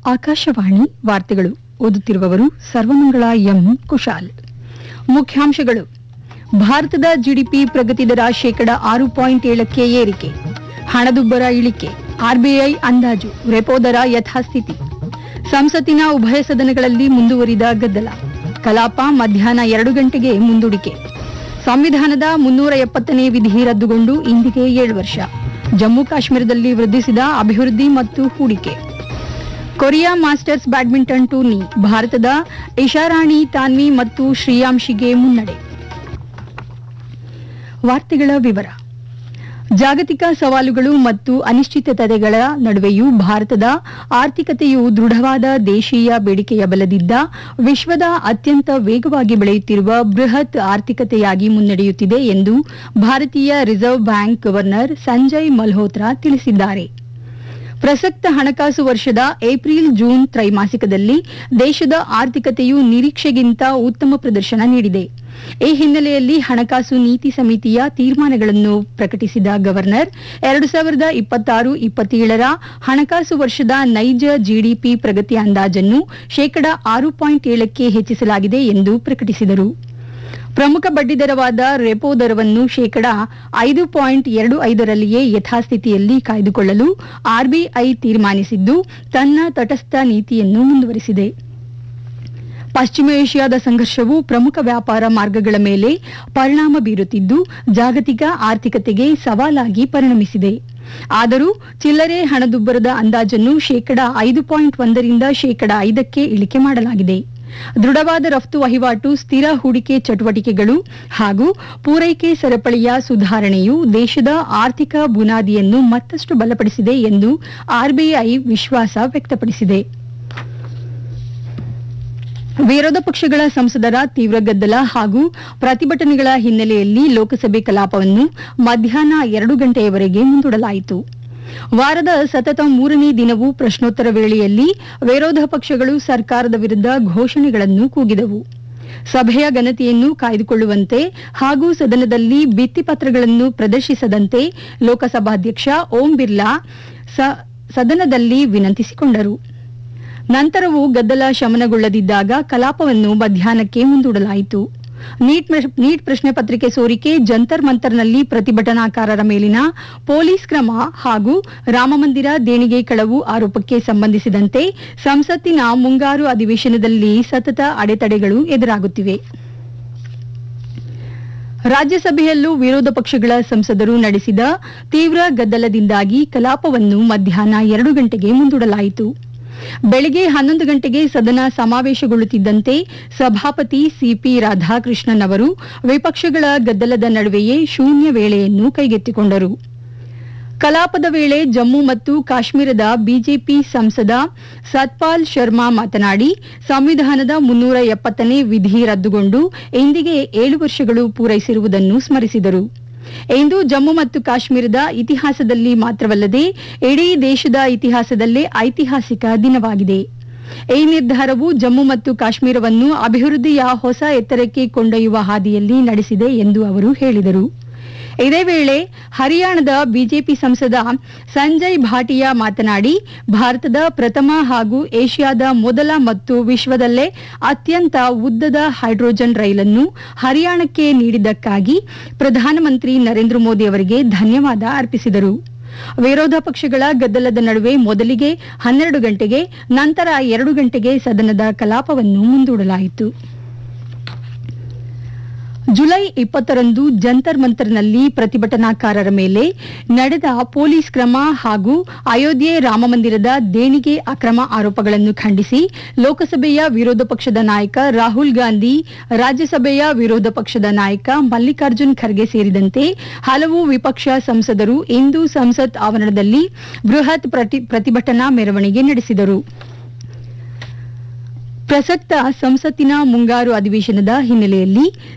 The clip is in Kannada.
ಆಕಾಶವಾಣಿ ವಾರ್ತೆಗಳು ಓದುತ್ತಿರುವವರು ಸರ್ವಮಂಗಳ ಎಂ ಕುಶಾಲ್ ಮುಖ್ಯಾಂಶಗಳು ಭಾರತದ ಜಿಡಿಪಿ ಪ್ರಗತಿ ದರ ಶೇಕಡ ಆರು ಪಾಯಿಂಟ್ ಏಳಕ್ಕೆ ಏರಿಕೆ ಹಣದುಬ್ಬರ ಇಳಿಕೆ ಆರ್ಬಿಐ ಅಂದಾಜು ರೆಪೋ ದರ ಯಥಾಸ್ಥಿತಿ ಸಂಸತ್ತಿನ ಉಭಯ ಸದನಗಳಲ್ಲಿ ಮುಂದುವರಿದ ಗದ್ದಲ ಕಲಾಪ ಮಧ್ಯಾಹ್ನ ಎರಡು ಗಂಟೆಗೆ ಮುಂದೂಡಿಕೆ ಸಂವಿಧಾನದ ಮುನ್ನೂರ ಎಪ್ಪತ್ತನೇ ವಿಧಿ ರದ್ದುಗೊಂಡು ಇಂದಿಗೆ ಏಳು ವರ್ಷ ಜಮ್ಮು ಕಾಶ್ಮೀರದಲ್ಲಿ ವೃದ್ಧಿಸಿದ ಅಭಿವೃದ್ಧಿ ಮತ್ತು ಹೂಡಿಕೆ ಕೊರಿಯಾ ಮಾಸ್ಟರ್ಸ್ ಬ್ಯಾಡ್ಮಿಂಟನ್ ಟೂರ್ನಿ ಭಾರತದ ಇಶಾರಾಣಿ ತಾನ್ವಿ ಮತ್ತು ಶ್ರೇಯಾಂಶಿಗೆ ಮುನ್ನಡೆ ವಾರ್ತೆಗಳ ವಿವರ ಜಾಗತಿಕ ಸವಾಲುಗಳು ಮತ್ತು ಅನಿಶ್ಚಿತತೆಗಳ ನಡುವೆಯೂ ಭಾರತದ ಆರ್ಥಿಕತೆಯು ದೃಢವಾದ ದೇಶೀಯ ಬೇಡಿಕೆಯ ಬಲದಿದ್ದ ವಿಶ್ವದ ಅತ್ಯಂತ ವೇಗವಾಗಿ ಬೆಳೆಯುತ್ತಿರುವ ಬೃಹತ್ ಆರ್ಥಿಕತೆಯಾಗಿ ಮುನ್ನಡೆಯುತ್ತಿದೆ ಎಂದು ಭಾರತೀಯ Reserve Bank governor Sanjay Malhotra ತಿಳಿಸಿದ್ದಾರೆ ಪ್ರಸಕ್ತ ಹಣಕಾಸು ವರ್ಷದ ಏಪ್ರಿಲ್ ಜೂನ್ ತ್ರೈಮಾಸಿಕದಲ್ಲಿ ದೇಶದ ಆರ್ಥಿಕತೆಯು ನಿರೀಕ್ಷೆಗಿಂತ ಉತ್ತಮ ಪ್ರದರ್ಶನ ನೀಡಿದೆ ಈ ಹಿನ್ನೆಲೆಯಲ್ಲಿ ಹಣಕಾಸು ನೀತಿ ಸಮಿತಿಯ ತೀರ್ಮಾನಗಳನ್ನು ಪ್ರಕಟಿಸಿದ ಗವರ್ನರ್ ಎರಡು ಸಾವಿರದ ಇಪ್ಪತ್ತಾರು ಇಪ್ಪತ್ತೇಳರ ಹಣಕಾಸು ವರ್ಷದ ನೈಜ ಜಿಡಿಪಿ ಪ್ರಗತಿ ಅಂದಾಜನ್ನು ಶೇಕಡ ಆರು ಪಾಯಿಂಟ್ ಏಳಕ್ಕೆ ಹೆಚ್ಚಿಸಲಾಗಿದೆ ಎಂದು ಪ್ರಕಟಿಸಿದರು ಪ್ರಮುಖ ಬಡ್ಡಿದರವಾದ ರೆಪೋ ದರವನ್ನು ಶೇಕಡ ಐದು ಪಾಯಿಂಟ್ ಎರಡು ಐದರಲ್ಲಿಯೇ ಯಥಾಸ್ಥಿತಿಯಲ್ಲಿ ಕಾಯ್ದುಕೊಳ್ಳಲು ಆರ್ಬಿಐ ತೀರ್ಮಾನಿಸಿದ್ದು ತನ್ನ ತಟಸ್ಥ ನೀತಿಯನ್ನು ಮುಂದುವರಿಸಿದೆ ಪಶ್ಚಿಮ ಏಷ್ಯಾದ ಸಂಘರ್ಷವು ಪ್ರಮುಖ ವ್ಯಾಪಾರ ಮಾರ್ಗಗಳ ಮೇಲೆ ಪರಿಣಾಮ ಬೀರುತ್ತಿದ್ದು ಜಾಗತಿಕ ಆರ್ಥಿಕತೆಗೆ ಸವಾಲಾಗಿ ಪರಿಣಮಿಸಿದೆ ಆದರೂ ಚಿಲ್ಲರೆ ಹಣದುಬ್ಬರದ ಅಂದಾಜನ್ನು ಶೇಕಡ ಐದು ಪಾಯಿಂಟ್ ಒಂದರಿಂದ ಶೇಕಡ ಐದಕ್ಕೆ ಇಳಿಕೆ ಮಾಡಲಾಗಿದೆ ದೃಢವಾದ ರಫ್ತು ವಹಿವಾಟು ಸ್ಥಿರ ಹೂಡಿಕೆ ಚಟುವಟಿಕೆಗಳು ಹಾಗೂ ಪೂರೈಕೆ ಸರಪಳಿಯ ಸುಧಾರಣೆಯು ದೇಶದ ಆರ್ಥಿಕ ಬುನಾದಿಯನ್ನು ಮತ್ತಷ್ಟು ಬಲಪಡಿಸಿದೆ ಎಂದು ಆರ್ಬಿಐ ವಿಶ್ವಾಸ ವ್ಯಕ್ತಪಡಿಸಿದೆ ವಿರೋಧ ಪಕ್ಷಗಳ ಸಂಸದರ ತೀವ್ರ ಗದ್ದಲ ಹಾಗೂ ಪ್ರತಿಭಟನೆಗಳ ಹಿನ್ನೆಲೆಯಲ್ಲಿ ಲೋಕಸಭೆ ಕಲಾಪವನ್ನು ಮಧ್ಯಾಹ್ನ ಎರಡು ಗಂಟೆಯವರೆಗೆ ಮುಂದೂಡಲಾಯಿತು ವಾರದ ಸತತ ಮೂರನೇ ದಿನವೂ ಪ್ರಶ್ನೋತ್ತರ ವೇಳೆಯಲ್ಲಿ ವಿರೋಧ ಪಕ್ಷಗಳು ಸರ್ಕಾರದ ವಿರುದ್ಧ ಘೋಷಣೆಗಳನ್ನು ಕೂಗಿದವು ಸಭೆಯ ಘನತೆಯನ್ನು ಕಾಯ್ದುಕೊಳ್ಳುವಂತೆ ಹಾಗೂ ಸದನದಲ್ಲಿ ಭಿತ್ತಿಪತ್ರಗಳನ್ನು ಪ್ರದರ್ಶಿಸದಂತೆ ಲೋಕಸಭಾಧ್ಯಕ್ಷ ಓಂ ಬಿರ್ಲಾ ಸ- ಸದನದಲ್ಲಿ ವಿನಂತಿಸಿಕೊಂಡರು ನಂತರವೂ ಗದ್ದಲ ಶಮನಗೊಳ್ಳದಿದ್ದಾಗ ಕಲಾಪವನ್ನು ಮಧ್ಯಾಹ್ನಕ್ಕೆ ಮುಂದೂಡಲಾಯಿತು ನೀಟ್ ಮ- ನೀಟ್ ಪ್ರಶ್ನೆ ಪತ್ರಿಕೆ ಸೋರಿಕೆ ಜಂತರ್ ಮಂತರ್ನಲ್ಲಿ ಪ್ರತಿಭಟನಾಕಾರರ ಮೇಲಿನ ಪೊಲೀಸ್ ಕ್ರಮ ಹಾಗೂ ರಾಮಮಂದಿರ ದೇಣಿಗೆ ಕಳವು ಆರೋಪಕ್ಕೆ ಸಂಬಂಧಿಸಿದಂತೆ ಸಂಸತ್ತಿನ ಮುಂಗಾರು ಅಧಿವೇಶನದಲ್ಲಿ ಸತತ ಅಡೆತಡೆಗಳು ಎದುರಾಗುತ್ತಿವೆ ರಾಜ್ಯಸಭೆಯಲ್ಲೂ ವಿರೋಧ ಪಕ್ಷಗಳ ಸಂಸದರು ನಡೆಸಿದ ತೀವ್ರ ಗದ್ದಲದಿಂದಾಗಿ ಕಲಾಪವನ್ನು ಮಧ್ಯಾಹ್ನ ಎರಡು ಗಂಟೆಗೆ ಮುಂದೂಡಲಾಯಿತು ಬೆಳಗ್ಗೆ ಹನ್ನೊಂದು ಗಂಟೆಗೆ ಸದನ ಸಮಾವೇಶಗೊಳ್ಳುತ್ತಿದ್ದಂತೆ ಸಭಾಪತಿ ಸಿಪಿ ರಾಧಾಕೃಷ್ಣನ್ ಅವರು ವಿಪಕ್ಷಗಳ ಗದ್ದಲದ ನಡುವೆಯೇ ಶೂನ್ಯ ವೇಳೆಯನ್ನು ಕೈಗೆತ್ತಿಕೊಂಡರು ಕಲಾಪದ ವೇಳೆ ಜಮ್ಮು ಮತ್ತು ಕಾಶ್ಮೀರದ ಬಿಜೆಪಿ ಸಂಸದ ಸತ್ಪಾಲ್ ಶರ್ಮಾ ಮಾತನಾಡಿ ಸಂವಿಧಾನದ ಮುನ್ನೂರ ಎಪ್ಪತ್ತನೇ ವಿಧಿ ರದ್ದುಗೊಂಡು ಇಂದಿಗೆ ಏಳು ವರ್ಷಗಳು ಪೂರೈಸಿರುವುದನ್ನು ಸ್ಮರಿಸಿದರು ಇಂದು ಜಮ್ಮು ಮತ್ತು ಕಾಶ್ಮೀರದ ಇತಿಹಾಸದಲ್ಲಿ ಮಾತ್ರವಲ್ಲದೆ ಇಡೀ ದೇಶದ ಇತಿಹಾಸದಲ್ಲೇ ಐತಿಹಾಸಿಕ ದಿನವಾಗಿದೆ ಈ ನಿರ್ಧಾರವು ಜಮ್ಮು ಮತ್ತು ಕಾಶ್ಮೀರವನ್ನು ಅಭಿವೃದ್ಧಿಯ ಹೊಸ ಎತ್ತರಕ್ಕೆ ಕೊಂಡೊಯ್ಯುವ ಹಾದಿಯಲ್ಲಿ ನಡೆಸಿದೆ ಎಂದು ಅವರು ಹೇಳಿದರು ಇದೇ ವೇಳೆ ಹರಿಯಾಣದ ಬಿಜೆಪಿ ಸಂಸದ ಸಂಜಯ್ ಭಾಟಿಯಾ ಮಾತನಾಡಿ ಭಾರತದ ಪ್ರಥಮ ಹಾಗೂ ಏಷ್ಯಾದ ಮೊದಲ ಮತ್ತು ವಿಶ್ವದಲ್ಲೇ ಅತ್ಯಂತ ಉದ್ದದ ಹೈಡ್ರೋಜನ್ ರೈಲನ್ನು ಹರಿಯಾಣಕ್ಕೆ ನೀಡಿದ್ದಕ್ಕಾಗಿ ಪ್ರಧಾನಮಂತ್ರಿ ನರೇಂದ್ರ ಮೋದಿ ಅವರಿಗೆ ಧನ್ಯವಾದ ಅರ್ಪಿಸಿದರು ವಿರೋಧ ಪಕ್ಷಗಳ ಗದ್ದಲದ ನಡುವೆ ಮೊದಲಿಗೆ ಹನ್ನೆರಡು ಗಂಟೆಗೆ ನಂತರ ಎರಡು ಗಂಟೆಗೆ ಸದನದ ಕಲಾಪವನ್ನು ಮುಂದೂಡಲಾಯಿತು ಜುಲೈ ಇಪ್ಪತ್ತರಂದು ಜಂತರ್ ಮಂತರ್ನಲ್ಲಿ ಪ್ರತಿಭಟನಾಕಾರರ ಮೇಲೆ ನಡೆದ ಪೊಲೀಸ್ ಕ್ರಮ ಹಾಗೂ ಅಯೋಧ್ಯೆ ರಾಮಮಂದಿರದ ದೇಣಿಗೆ ಅಕ್ರಮ ಆರೋಪಗಳನ್ನು ಖಂಡಿಸಿ ಲೋಕಸಭೆಯ ವಿರೋಧ ಪಕ್ಷದ ನಾಯಕ ರಾಹುಲ್ ಗಾಂಧಿ ರಾಜ್ಯಸಭೆಯ ವಿರೋಧ ಪಕ್ಷದ ನಾಯಕ ಮಲ್ಲಿಕಾರ್ಜುನ್ ಖರ್ಗೆ ಸೇರಿದಂತೆ ಹಲವು ವಿಪಕ್ಷ ಸಂಸದರು ಇಂದು ಸಂಸತ್ ಆವರಣದಲ್ಲಿ ಬೃಹತ್ ಪ್ರತಿ- ಪ್ರತಿಭಟನಾ ಮೆರವಣಿಗೆ ನಡೆಸಿದರು ಪ್ರಸಕ್ತ ಸಂಸತ್ತಿನ ಮುಂಗಾರು ಅಧಿವೇಶನದ ಹಿನ್ನೆಲೆಯಲ್ಲಿ